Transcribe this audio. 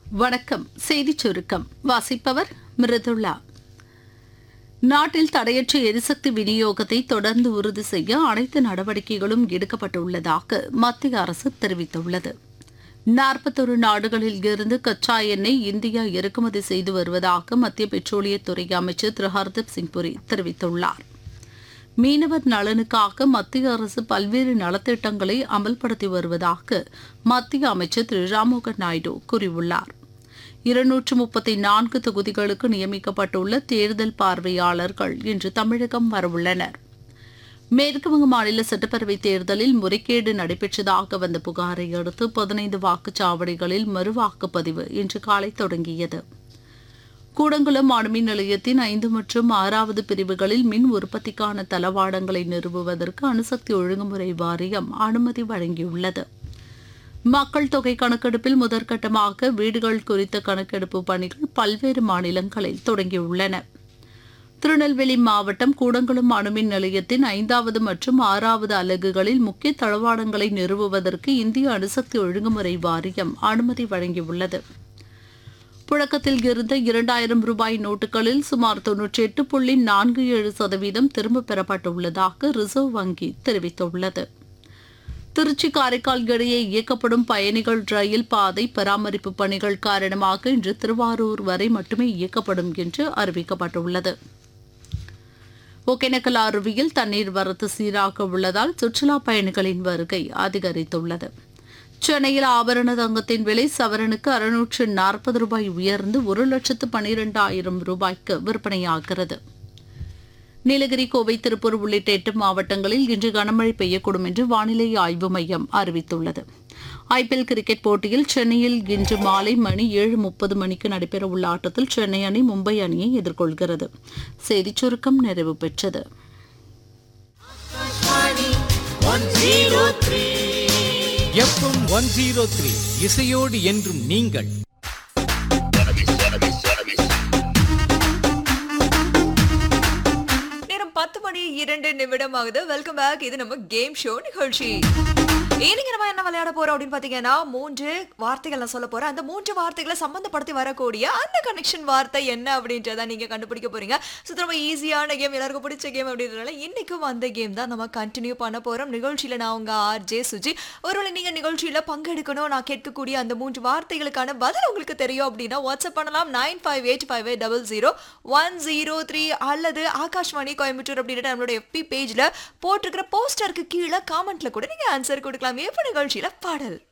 வணக்கம் செய்திச் சுருக்கம் வாசிப்பவர் மிருதுளா நாட்டில் தடையற்ற எரிசக்தி விநியோகத்தை தொடர்ந்து உறுதி செய்ய அனைத்து நடவடிக்கைகளும் எடுக்கப்பட்டுள்ளதாக மத்திய அரசு தெரிவித்துள்ளது நாற்பத்தொரு நாடுகளில் இருந்து கச்சா எண்ணெய் இந்தியா இறக்குமதி செய்து வருவதாக மத்திய பெட்ரோலியத்துறை அமைச்சர் திரு ஹர்தீப் சிங் புரி தெரிவித்துள்ளார் மீனவர் நலனுக்காக மத்திய அரசு பல்வேறு நலத்திட்டங்களை அமல்படுத்தி வருவதாக மத்திய அமைச்சர் திரு ராம்மோகன் நாயுடு கூறியுள்ளார் இருநூற்று முப்பத்தி நான்கு தொகுதிகளுக்கு நியமிக்கப்பட்டுள்ள தேர்தல் பார்வையாளர்கள் இன்று தமிழகம் வரவுள்ளனர் மேற்குவங்க மாநில சட்டப்பேரவைத் தேர்தலில் முறைகேடு நடைபெற்றதாக வந்த புகாரை அடுத்து பதினைந்து வாக்குச்சாவடிகளில் மறுவாக்குப்பதிவு இன்று காலை தொடங்கியது கூடங்குளம் அணுமின் நிலையத்தின் ஐந்து மற்றும் ஆறாவது பிரிவுகளில் மின் உற்பத்திக்கான தளவாடங்களை நிறுவுவதற்கு அணுசக்தி ஒழுங்குமுறை வாரியம் அனுமதி வழங்கியுள்ளது மக்கள் தொகை கணக்கெடுப்பில் முதற்கட்டமாக வீடுகள் குறித்த கணக்கெடுப்பு பணிகள் பல்வேறு மாநிலங்களில் தொடங்கியுள்ளன திருநெல்வேலி மாவட்டம் கூடங்குளம் அணுமின் நிலையத்தின் ஐந்தாவது மற்றும் ஆறாவது அலகுகளில் முக்கிய தளவாடங்களை நிறுவுவதற்கு இந்திய அணுசக்தி ஒழுங்குமுறை வாரியம் அனுமதி வழங்கியுள்ளது புழக்கத்தில் இருந்த இரண்டாயிரம் ரூபாய் நோட்டுகளில் சுமார் தொன்னூற்றி எட்டு புள்ளி நான்கு ஏழு சதவீதம் திரும்பப் பெறப்பட்டுள்ளதாக ரிசர்வ் வங்கி தெரிவித்துள்ளது திருச்சி காரைக்கால் இடையே இயக்கப்படும் பயணிகள் ரயில் பாதை பராமரிப்பு பணிகள் காரணமாக இன்று திருவாரூர் வரை மட்டுமே இயக்கப்படும் என்று அறிவிக்கப்பட்டுள்ளது ஒகேனக்கல் அருவியில் தண்ணீர் வரத்து சீராக உள்ளதால் சுற்றுலா பயணிகளின் வருகை அதிகரித்துள்ளது சென்னையில் ஆபரண தங்கத்தின் விலை சவரனுக்கு அறுநூற்று நாற்பது ரூபாய் உயர்ந்து ஒரு லட்சத்து பனிரெண்டாயிரம் ரூபாய்க்கு விற்பனையாகிறது நீலகிரி கோவை திருப்பூர் உள்ளிட்ட எட்டு மாவட்டங்களில் இன்று கனமழை பெய்யக்கூடும் என்று வானிலை ஆய்வு மையம் அறிவித்துள்ளது ஐபிஎல் கிரிக்கெட் போட்டியில் சென்னையில் இன்று மாலை மணி ஏழு முப்பது மணிக்கு நடைபெறவுள்ள ஆட்டத்தில் சென்னை அணி மும்பை அணியை எதிர்கொள்கிறது செய்திச் சுருக்கம் நிறைவு பெற்றது எஃப்எம் ஒன் ஜீரோ த்ரீ இசையோடு என்றும் நீங்கள் நேரம் பத்து மணி இரண்டு நிமிடம் ஆகுது வெல்கம் பேக் இது நம்ம கேம் ஷோ நிகழ்ச்சி இன்னைக்கு நம்ம என்ன விளையாட போறோம் அப்படின்னு பாத்தீங்கன்னா மூன்று வார்த்தைகள் நான் சொல்ல போறேன் அந்த மூன்று வார்த்தைகளை சம்பந்தப்படுத்தி வரக்கூடிய அந்த கனெக்ஷன் வார்த்தை என்ன அப்படின்றத நீங்க கண்டுபிடிக்க போறீங்க ஸோ ரொம்ப ஈஸியான கேம் எல்லாருக்கும் பிடிச்ச கேம் அப்படின்றதுனால இன்னைக்கும் அந்த கேம் தான் நம்ம கண்டினியூ பண்ண போறோம் நிகழ்ச்சியில நான் உங்க ஆர் ஜே சுஜி ஒருவேளை நீங்க நிகழ்ச்சியில பங்கெடுக்கணும் நான் கேட்கக்கூடிய அந்த மூன்று வார்த்தைகளுக்கான பதில் உங்களுக்கு தெரியும் அப்படின்னா வாட்ஸ்அப் பண்ணலாம் nine five eight five eight double zero one zero three அல்லது ஆகாஷ்வாணி கோயம்புத்தூர் அப்படின்ற நம்மளோட எஃபி பேஜ்ல போட்டிருக்கிற போஸ்டருக்கு கீழே காமெண்ட்ல கூட நீங்க ஆன்சர் கொடுக்கலாம் எப்ப நிகழ்ச்சியில பாடல்